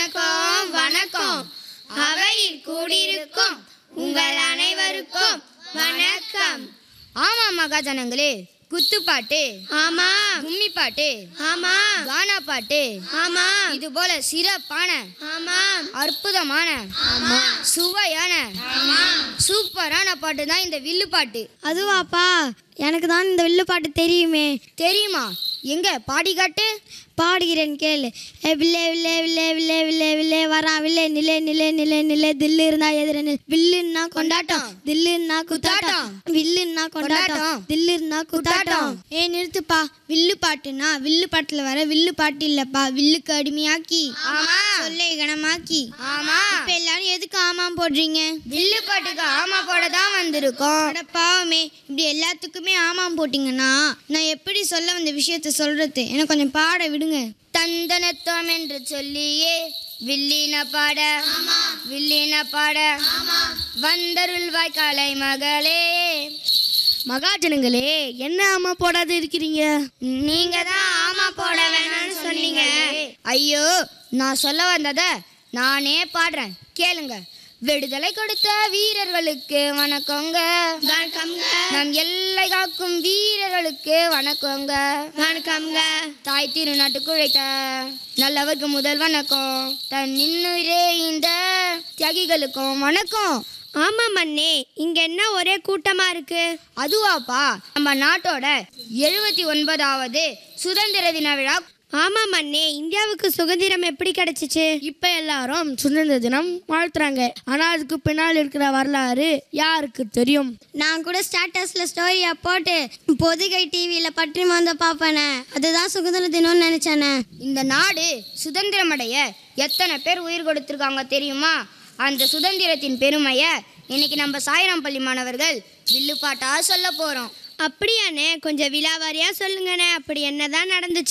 வணக்கம் வணக்கம் அவையில் கூடியிருக்கும் உங்கள் அனைவருக்கும் வணக்கம் ஆமா மகாஜனங்களே குத்துப்பாட்டு ஆமா கும்மி பாட்டு ஆமா கானா பாட்டு ஆமா இது போல சிறப்பான ஆமா அற்புதமான சுவையான சூப்பரான பாட்டு தான் இந்த வில்லு பாட்டு அதுவாப்பா எனக்கு தான் இந்த வில்லுப்பாட்டு தெரியுமே தெரியுமா எங்க பாடி காட்டு பாடுகிறேன் கேளு ஏ வில்லே வில்லே வில்லே வில்லே வில்லே வில்லே வரான் வில்லே நிலே நிலே நிலே நிலே தில்லு இருந்தா எதிர நில் வில்லுன்னா கொண்டாட்டம் தில்லுன்னா குத்தாட்டம் வில்லுன்னா கொண்டாட்டம் கொண்டாட்டம். தில்லு இருந்தா குத்தாட்டம் ஏ நிறுத்துப்பா வில்லு பாட்டுனா வில்லு பாட்டுல வர வில்லு பாட்டு இல்லப்பா வில்லுக்கு அடிமையாக்கி ஆமா சொல்லை கணமாக்கி ஆமா இப்ப எல்லாரும் எதுக்கு ஆமாம் போடுறீங்க வில்லு பாட்டுக்கு ஆமா போட தான் வந்திருக்கோம் அட பாவமே இப்படி எல்லாத்துக்குமே ஆமாம் போட்டீங்கன்னா நான் எப்படி சொல்ல வந்த விஷயத்த சொல்றது எனக்கு கொஞ்சம் பாட விடுங்க தந்தனத்துவம் என்று சொல்லியே வில்லின பாட வில்லின பாட வந்தருள் வாய்க்காலை மகளே மகாஜனங்களே என்ன ஆமா போடாது இருக்கிறீங்க நீங்க தான் ஆமா போட வேணாம்னு சொன்னீங்க ஐயோ நான் சொல்ல வந்தத நானே பாடுறேன் கேளுங்க விடுதலை கொடுத்த வீரர்களுக்கு வணக்கங்க வணக்கம்ங்க நம் எல்லை காக்கும் வீரர்களுக்கு வணக்கங்க வணக்கம்ங்க தாய் திருநாட்டுக்கு உழைத்த நல்லவருக்கு முதல் வணக்கம் தன் இன்னுயிரே இந்த தியாகிகளுக்கும் வணக்கம் ஆமா மண்ணே இங்க என்ன ஒரே கூட்டமா இருக்கு அதுவாப்பா நம்ம நாட்டோட எழுபத்தி ஒன்பதாவது சுதந்திர தின விழா ஆமா மண்ணே இந்தியாவுக்கு சுதந்திரம் எப்படி கிடைச்சிச்சு இப்ப எல்லாரும் சுதந்திர தினம் வாழ்த்துறாங்க ஆனா அதுக்கு பின்னால் இருக்கிற வரலாறு யாருக்கு தெரியும் நான் கூட ஸ்டேட்டஸ்ல ஸ்டோரியா போட்டு பொதிகை டிவியில பற்றி மாந்த பாப்பனே அதுதான் சுதந்திர தினம்னு நினைச்சானே இந்த நாடு சுதந்திரமடைய எத்தனை பேர் உயிர் கொடுத்துருக்காங்க தெரியுமா அந்த சுதந்திரத்தின் பெருமையை இன்னைக்கு நம்ம சாய்ராம் பள்ளி மாணவர்கள் வில்லுப்பாட்டா சொல்ல போறோம் அப்படியாண்ணே கொஞ்சம் விழாவாரியா சொல்லுங்கண்ணே அப்படி என்னதான் நடந்துச்சு